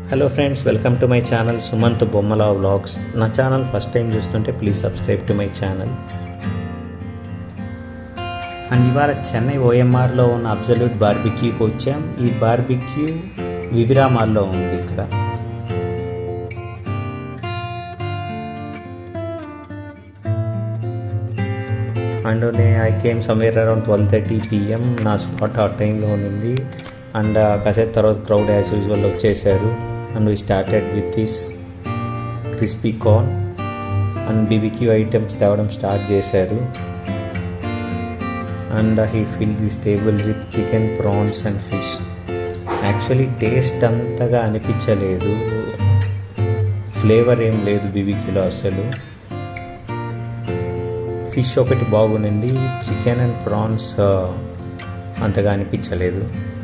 hello friends welcome to my channel Sumanth Bommala vlogs నా channel first time చూస్తుంటే please subscribe to my channel and ఇవాళ చెన్నై ఓఎంఆర్లో ఉన్న absolute బార్బిక్యూకి వచ్చాం ఈ బార్బిక్యూ వివిరామాల్లో ఉంది ఇక్కడ అండ్ నేను I came somewhere around twelve thirty PM నా స్పాట్ ఆ టైంలో ఉంది అండ్ కాసేపు తర్వాత క్రౌడ్ యాజ్ యూజువల్ వచ్చేసారు and we started with this crispy corn and BBQ items తేవడం స్టార్ట్ చేశారు and he fill this table with chicken prawns and fish actually taste అంతగా అనిపించలేదు ఫ్లేవర్ ఏం లేదు బీబీక్యూలో అసలు ఫిష్ ఒకటి బాగుంది చికెన్ అండ్ ప్రాన్స్ అంతగా అనిపించలేదు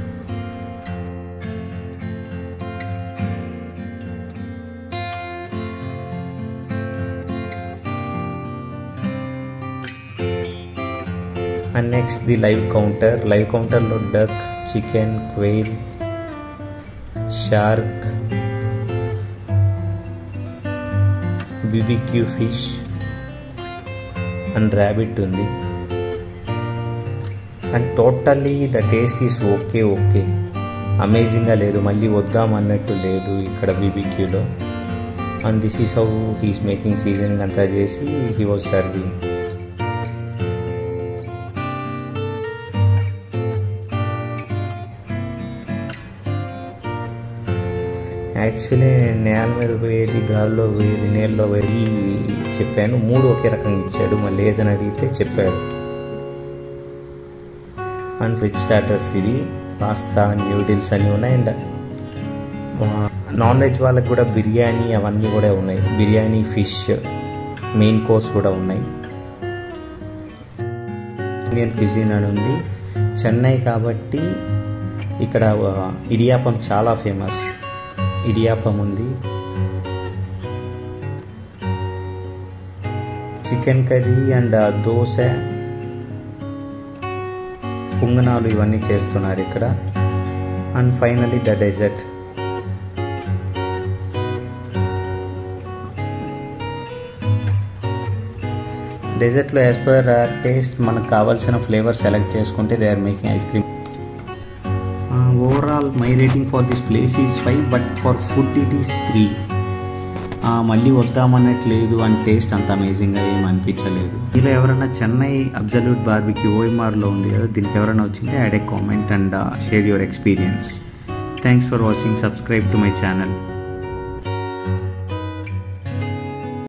and next the live counter live కౌంటర్లో duck chicken quail shark BBQ fish and rabbit ఉంది and totally the taste is okay okay అమేజింగ్గా లేదు మళ్ళీ వద్దాం అన్నట్టు లేదు ఇక్కడ బీబీక్యూలో and this is how he's making seasoning అంతా చేసి హీ వాజ్ సర్వింగ్ యాక్చువల్లీ నేల మీద పోయేది గాల్లో పోయేది నీళ్ళలో పోయి చెప్పాను మూడు ఒకే రకంగా ఇచ్చాడు మళ్ళీ ఏదని అడిగితే చెప్పాడు అండ్ వెజ్ స్టార్టర్స్ ఇవి పాస్తా న్యూడిల్స్ అన్నీ ఉన్నాయి అండ్ నాన్ వెజ్ వాళ్ళకి కూడా బిర్యానీ అవన్నీ కూడా ఉన్నాయి బిర్యానీ ఫిష్ మెయిన్ కోర్స్ కూడా ఉన్నాయి ఇండియన్ క్విజిన్ అని ఉంది చెన్నై కాబట్టి ఇక్కడ ఇడియాపం చాలా ఫేమస్ ఇడియాపం ఉంది చికెన్ కర్రీ అండ్ దోశ పుంగనాలు ఇవన్నీ చేస్తున్నారు ఇక్కడ అండ్ ఫైనలీ ద డెజర్ట్ డెజర్ట్లో యాజ్ పర్ టేస్ట్ మనకు కావాల్సిన ఫ్లేవర్ సెలెక్ట్ చేసుకుంటే they are making ice cream overall my rating for this place is five but for food it is three మళ్ళీ వద్దామన్నట్లేదు అండ్ టేస్ట్ అంత అమేజింగ్గా ఏం అనిపించలేదు ఇలా ఎవరైనా చెన్నై అబ్జల్యూట్ బార్బికి ఓఎంఆర్లో ఉంది కదా దీనికి ఎవరైనా వచ్చింటే add a comment and share your experience thanks for watching subscribe to my channel